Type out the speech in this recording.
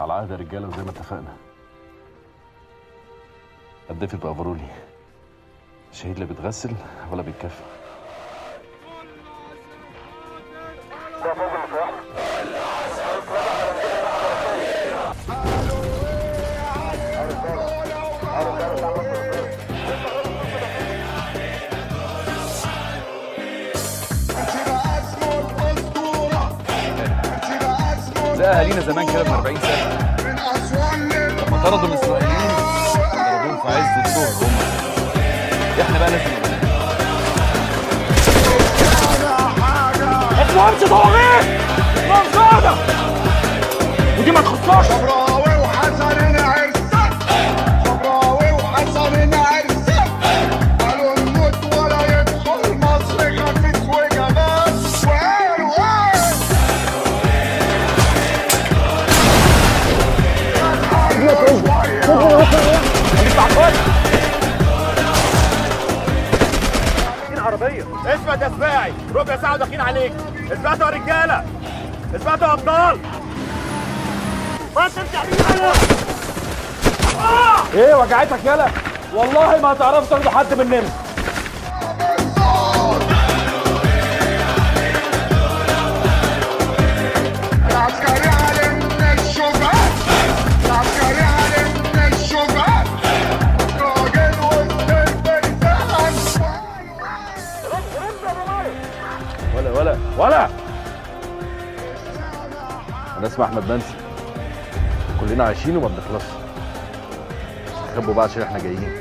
على عهد يا رجاله وزي ما اتفقنا الضيف يبقى افرولي الشهيد لا بيتغسل ولا بيتكفى زي اهالينا زمان كده من 40 سنه لما طردوا الاسرائيليين طردوهم في عز الظهر هم احنا بقى لازم اخوانش طواغيت اسمهم سادة ودي ما تخصهاش شبراوي وحسن عرسك شبراوي وحسن عرسك قالوا نموت ولا يدخل مصر خفيف وجبان وقال وقال عربية اثبت يا سباعي ربع ساعة وداخلين عليك اثبتوا يا رجالة اثبتوا يا ابطال ما ترجع بينا ايه وجعتك يالا والله ما هتعرفوا تاخدوا حد مننا العسكري علمنا الشجاع العسكري علمنا الشجاع راجل وسط الفرسان ولا ولا ولا انا اسمي احمد منسي كلنا عايشين وما بنخلصش خبوا بقى عشان احنا جايين